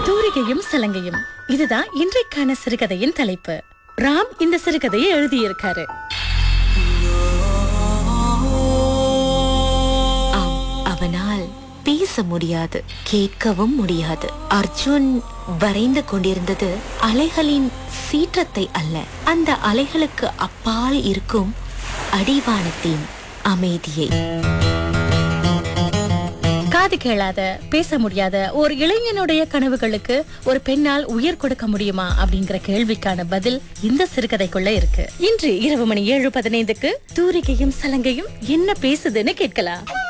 தூரிகையும் சலங்கையும் இதுதான் இன்றைக்கான சிறுகதையின் தலைப்பு ராம் இந்த சிறுகதையை எழுதியிருக்காரு ஆம் அவனால் பேச முடியாது கேட்கவும் முடியாது அர்ஜுன் வரைந்து கொண்டிருந்தது அலைகளின் சீற்றத்தை அல்ல அந்த அலைகளுக்கு அப்பால் இருக்கும் அடிவானத்தின் அமைதியை காது கேளாத பேச முடியாத ஒரு இளைஞனுடைய கனவுகளுக்கு ஒரு பெண்ணால் உயிர் கொடுக்க முடியுமா அப்படிங்கிற கேள்விக்கான பதில் இந்த சிறுகதைக்குள்ள இருக்கு இன்று இரவு மணி ஏழு பதினைந்துக்கு தூரிகையும் சலங்கையும் என்ன பேசுதுன்னு கேட்கலாம்